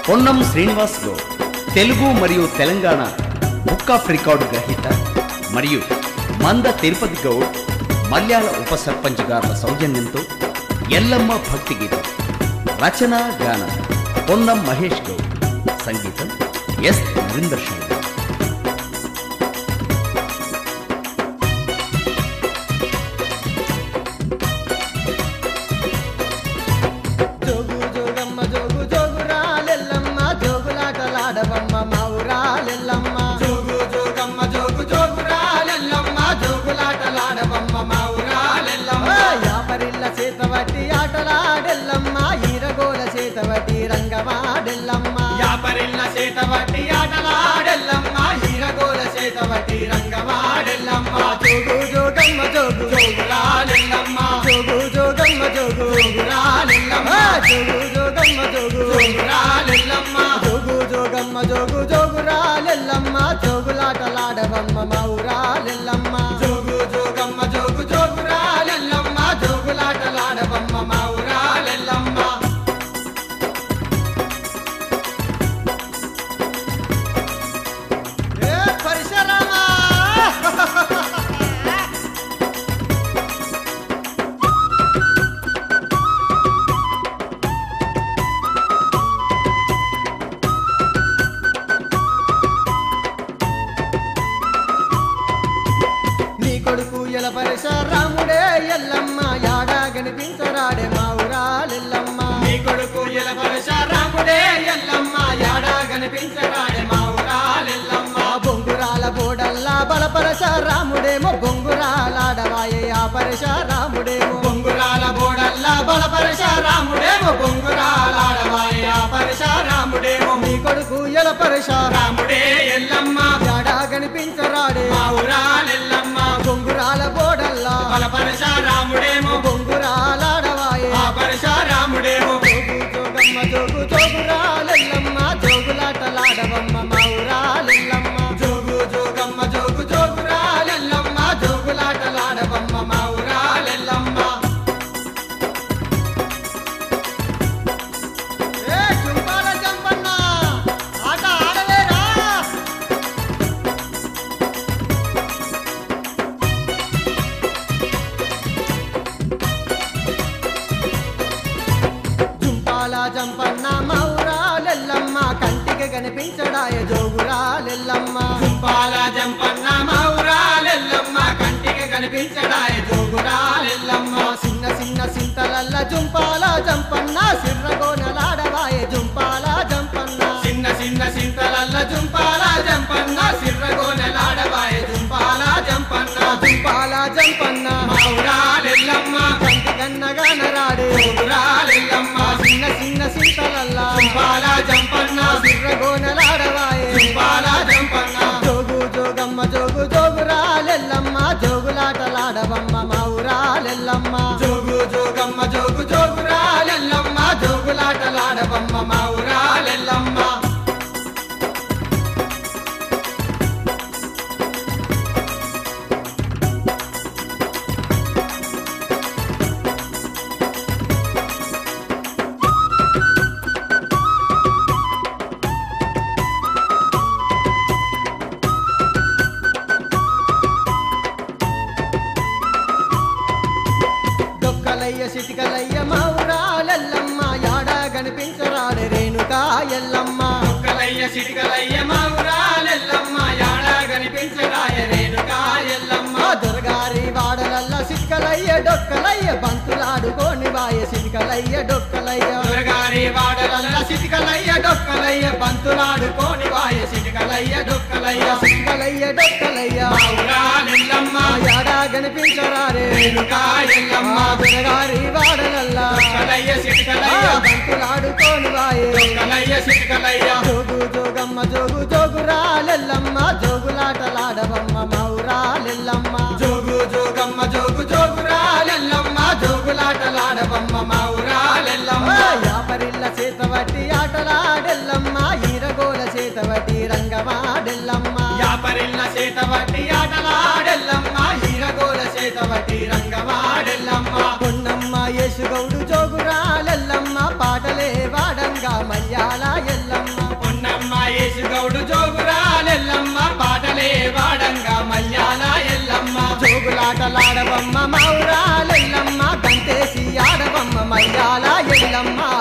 పొన్నం శ్రీనివాస్ గౌడ్ తెలుగు మరియు Telangana book of record గ్రహీత మరియు మంద తిరుపతి గౌడ్ మల్యాల ఉప సర్పంచ్ గారుల సౌజన్యంతో ఎల్లమ్మ భక్తి గీతం రచన గానం పొన్నం మహేష్ గౌడ్ సంగీతం ఎస్ నరేందర్ శర్మ జోగు జోగమ్మ జోగు జోగురాలెల్లమ్మ జోగులాటలాడవమ్మ మౌరాలెల్లమ్మ జోగు జోగమ్మ జోగు జోగురాలెల్లమ్మ జోగులాటలాడవమ్మ మౌరాలెల్లమ్మ యాపరిల్ల చేతవట్టి ఆటలాడెల్లమ్మ ఈరగోల చేతవట్టి రంగమాడెల్లమ్మ యాపరిల్ల చేతవట్టి ఆటలాడెల్లమ్మ ఈరగోల చేతవట్టి రంగమాడెల్లమ్మ జోగు జోగమ్మ జోగు జోగురాలెల్లమ్మ జోగు జోగమ్మ జోగు జోగురాలెల్లమ్మ జోగు జోగమ్మ జోగు జోగురాలెల్లమ్మ జోగు జోగమ్మ జోగు జోగురాలెల్లమ్మ జోగులాటలాడవమ్మ మౌరాలెల్లమ్మ జోగు జోగమ్మ జోగు జోగురాలెల్లమ్మ జోగులాటలాడవమ్మ మౌరాలెల్లమ్మ ఏ పరిసరమా నీ కొడుకు ఎల రాముడే ఎల్లమ్మ యాడా కనిపించరాడే మావురాలెల్లమ్మ నీ కొడుకు ఎల రాముడే ఎల్లమ్మ యాడా కనిపించరాడే మావురాలెల్లమ్మ బొంగురాల బోడల్లా బలపరశ రాముడేమో బొంగురాలాడవాయే ఆ పరశ రాముడేమో బొంగురాల బోడల్లా బలపరశ రాముడేమో బొంగురాలాడవాయే ఆ పరశ రాముడేమో నీ కొడుకు ఎల రాముడే ఎల్లమ్మ యాడా కనిపించరాడే మావురాలెల్లమ్మ బొంగురాల బోడల్లా బలపరశ రాముడేమో బొంగురాలాడవాయే ఆ పరశ రాముడేమో జోగు జోగమ్మ జోగు జోగురాలెల్లమ్మ జోగులాటలాడవమ్మ మౌరాలెల్లమ్మ జోగు జోగమ్మ జోగు జోగురాలెల్లమ్మ జోగులాటలాడవమ్మ మౌరాలెల్లమ్మ ఏ చుంపాల జంపన్న ఆట ఆడలేరా జుంపాల జంపన్న మౌరాలెల్లమ్మ కంటికి కనిపించడాయ జోగురాలెల్లమ్మ జుంపాల జంపన్న మౌరాలెల్లమ్మ కంటికి కనిపించడాయ జోగురాలెల్లమ్మ చిన్న చిన్న సింతలల్ల జుంపాల జంపన్న సిర్రగోనలాడవాయ జుంపాల జంపన్న చిన్న చిన్న సింతలల్ల జుంపాల జంపన్న సిర్రగోనలాడవాయ జుంపాల జంపన్న జుంపాల జంపన్న మౌరాలెల్లమ్మ కంటి కన్నగా నరాడే జోగురాలెల్లమ్మ చిన్న చిన్న సింతలల్ల జుంపాల జంపన్న సిర్రగోనలాడవాయ జుంపాల జంపన్న జోగు జోగమ్మ జోగు జోగురాలెల్లమ్మ జోగులాటలాడవమ్మ మౌరాలెల్లమ్మ జోగు జోగమ్మ జోగు జోగురాలెల్లమ్మ జోగులాటలాడవమ్మ మౌరాలెల్లమ్మ డొక్కలయ్య సిటికలయ్య మౌరాలెల్లమ్మ యాడా కనిపించరాడే రేణుకా ఎల్లమ్మ డొక్కలయ్య సిటికలయ్య మౌరాలెల్లమ్మ యాడా కనిపించరాయ రేణుకా ఎల్లమ్మ దుర్గారి వాడలల్ల సిటికలయ్య డొక్కలయ్య బంతులాడుకోని వాయ సిటికలయ్య డొక్కలయ్య దుర్గారి వాడలల్ల సిటికలయ్య డొక్కలయ్య బంతులాడుకోని వాయ సిటికలయ్య డొక్కలయ్య సిటికలయ్య డొక్కలయ్య మౌరాలెల్లమ్మ యాడా కనిపించరారే రేణుకా ఎల్లమ్మ దుర్గారి వాడలల్ల డొక్కలయ్య సిటికలయ్య బంతులాడుకోని వాయే డొక్కలయ్య సిటికలయ్య జోగు జోగమ్మ జోగు జోగురాలెల్లమ్మ జోగులాటలాడవమ్మ మౌరాలెల్లమ్మ జోగు జోగమ్మ జోగు జోగురాలెల్లమ్మ జోగులాటలాడవమ్మ మౌరాలెల్లమ్మ యాపరిల్ల చేతవట్టి ఆటలాడెల్లమ్మ ఈరగోల చేతవట్టి రంగమాడెల్లమ్మ యాపరిల్ల చేతవట్టి ఆటలాడెల్లమ్మ ఈరగోల చేతవట్టి రంగమాడెల్లమ్మ పొన్నమ్మ యేసుగౌడు జోగురాలెల్లమ్మ పాటలే వాడంగా మల్యాల ఎల్లమ్మ మల్లేశు గౌడు జోగురాలెల్లమ్మ పాటలే వాడంగా మల్యాల ఎల్లమ్మ జోగులాటలాడవమ్మ మౌరాలెల్లమ్మ గంటేసి ఆడవమ్మ మల్యాల ఎల్లమ్మ